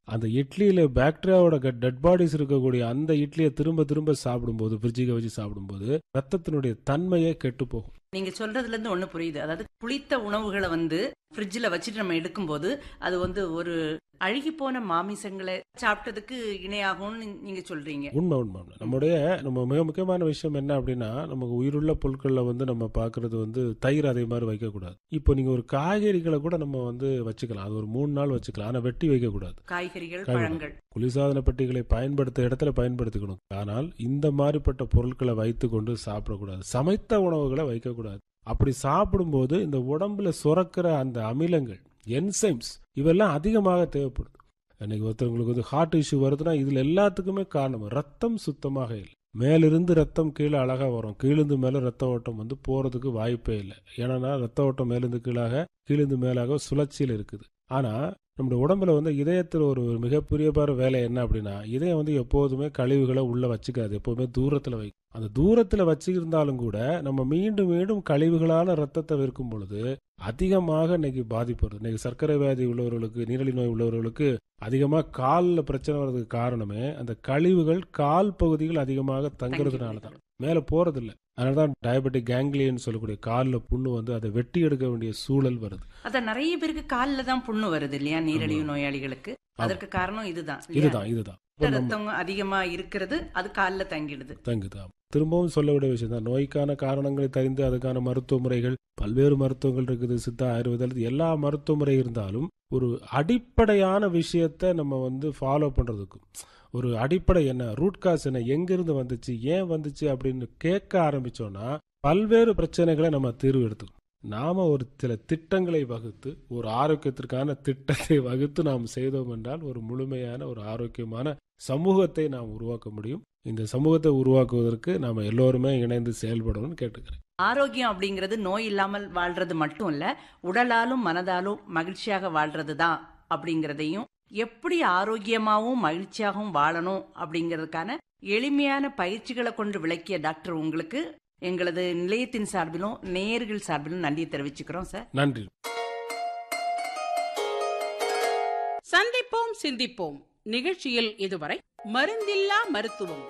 அந்த இட்லியில பாக்டீரியாவோட dead bodies இருக்கக்கூடிய அந்த இட்லியை திரும்ப திரும்ப சாப்பிடும்போது ஃப்ரிட்ஜுக்கு வச்சு சாப்பிடும்போது ரத்தத்தினுடைய தன்மையே கெட்டு போகும் நீங்க சொல்றதுல இருந்து ஒண்ணு புரியுது அதாவது புளித்த உணவுகளை வந்து ஃப்ரிட்ஜில் வச்சுட்டு நம்ம எடுக்கும்போது அது வந்து ஒரு அழுகி போன மாமிசங்களை சாப்பிட்டதுக்கு இணையாகும்னு நீங்க சொல்றீங்க உண்மை உண்மை உண்மை. நம்முடைய நம்ம மிக முக்கியமான விஷயம் என்ன அப்படின்னா நமக்கு உயிருள்ள பொருட்களில் வந்து நம்ம பார்க்கறது வந்து தயிர் அதே மாதிரி வைக்கக்கூடாது இப்போ நீங்கள் ஒரு காய்கறிகளை கூட நம்ம வந்து வச்சுக்கலாம் அது ஒரு மூணு நாள் வச்சுக்கலாம் ஆனால் வெட்டி வைக்கக்கூடாது காய்கறிகள் காய்கறி. பழங்கள் குளிர்சாதன பெட்டிகளை பயன்படுத்த இடத்துல பயன்படுத்திக்கணும் ஆனால் இந்த மாதிரிப்பட்ட பொருட்களை வைத்துக்கொண்டு சாப்பிடக்கூடாது சமைத்த உணவுகளை வைக்கக்கூடாது அப்படி சாப்பிடும்போது இந்த உடம்புல சுரக்கிற அந்த அமிலங்கள் என்சைம்ஸ் இவெல்லாம் அதிகமாக தேவைப்படுது இன்னைக்கு ஒருத்தவங்களுக்கு வந்து ஹார்ட் இஷ்யூ வருதுன்னா இதுல எல்லாத்துக்குமே காரணம் ரத்தம் சுத்தமாக இல்லை மேலிருந்து ரத்தம் கீழே அழகா வரும் கீழிருந்து மேல ரத்த ஓட்டம் வந்து போறதுக்கு வாய்ப்பே இல்லை ஏன்னா ரத்த ஓட்டம் மேலிருந்து கீழாக கீழிருந்து மேலாக சுழற்சியில் இருக்குது ஆனா நம்முடைய உடம்புல வந்து இதயத்தில் ஒரு ஒரு மிகப்பெரிய பாரு வேலை என்ன அப்படின்னா இதயம் வந்து எப்போதுமே கழிவுகளை உள்ள வச்சுக்காது எப்போதுமே தூரத்துல வைக்கும் அந்த தூரத்துல வச்சிருந்தாலும் கூட நம்ம மீண்டும் மீண்டும் கழிவுகளான ரத்தத்தை விற்கும் பொழுது அதிகமாக இன்னைக்கு பாதிப்பு வருது இன்னைக்கு சர்க்கரை வியாதி உள்ளவர்களுக்கு நீரழி நோய் உள்ளவர்களுக்கு அதிகமா காலில் பிரச்சனை வர்றதுக்கு காரணமே அந்த கழிவுகள் கால் பகுதிகள் அதிகமாக தங்குறதுனால தான் மேல போறது இல்ல அதனாலதான் டயபெட்டிக் கேங்லியன் சொல்லக்கூடிய காலில் புண்ணு வந்து அதை வெட்டி எடுக்க வேண்டிய சூழல் வருது அதான் நிறைய பேருக்கு கால்ல தான் புண்ணு வருது இல்லையா நீரிழிவு நோயாளிகளுக்கு அதற்கு காரணம் இதுதான் இல்லையா? இதுதான் இதுதான் இப்ப நம்ம ரத்தம் அதிகமா இருக்கிறது அது கால்ல தங்கிடுது தங்குது ஆமா. திரும்பவும் சொல்ல வேண்டிய விஷயம் தான் நோய்க்கான காரணங்களை தெரிந்து அதுக்கான மருத்துவ முறைகள் பல்வேறு மருத்துவங்கள் இருக்குது சித்தா ஆயுர்வேதம் எல்லா மருத்துவ முறை இருந்தாலும் ஒரு அடிப்படையான விஷயத்த நம்ம வந்து ஃபாலோ பண்றதுக்கும் ஒரு அடிப்படை என்ன ரூட் காஸ் என்ன எங்கிருந்து வந்துச்சு ஏன் வந்துச்சு அப்படின்னு கேட்க ஆரம்பிச்சோம்னா பல்வேறு பிரச்சனைகளை நம்ம தீர்வு எடுத்துக்கணும் நாம ஒரு சில திட்டங்களை வகுத்து ஒரு ஆரோக்கியத்திற்கான திட்டத்தை வகுத்து நாம் செய்தோம் என்றால் ஒரு முழுமையான ஒரு ஆரோக்கியமான சமூகத்தை நாம் உருவாக்க முடியும் இந்த சமூகத்தை உருவாக்குவதற்கு நாம எல்லோருமே இணைந்து செயல்படணும்னு கேட்டுக்கிறேன் ஆரோக்கியம் அப்படிங்கிறது நோய் இல்லாமல் வாழ்றது மட்டும் இல்ல உடலாலும் மனதாலும் மகிழ்ச்சியாக வாழ்றது தான் அப்படிங்கறதையும் எப்படி ஆரோக்கியமாவும் மகிழ்ச்சியாகவும் வாழணும் அப்படிங்கிறதுக்கான எளிமையான பயிற்சிகளை கொண்டு விளக்கிய டாக்டர் உங்களுக்கு எங்களது நிலையத்தின் சார்பிலும் நேயர்கள் சார்பிலும் நன்றியை தெரிவிச்சுக்கிறோம் சார் நன்றி சந்திப்போம் சிந்திப்போம் நிகழ்ச்சியில் இதுவரை மருந்தில்லா மருத்துவம்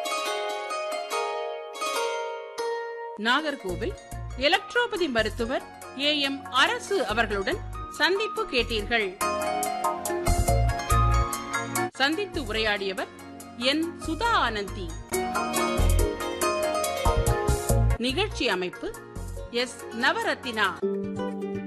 நாகர்கோவில் எலக்ட்ரோபதி மருத்துவர் ஏ எம் அரசு அவர்களுடன் சந்திப்பு கேட்டீர்கள் சந்தித்து உரையாடியவர் என் சுதா ஆனந்தி நிகழ்ச்சி அமைப்பு எஸ் நவரத்தினா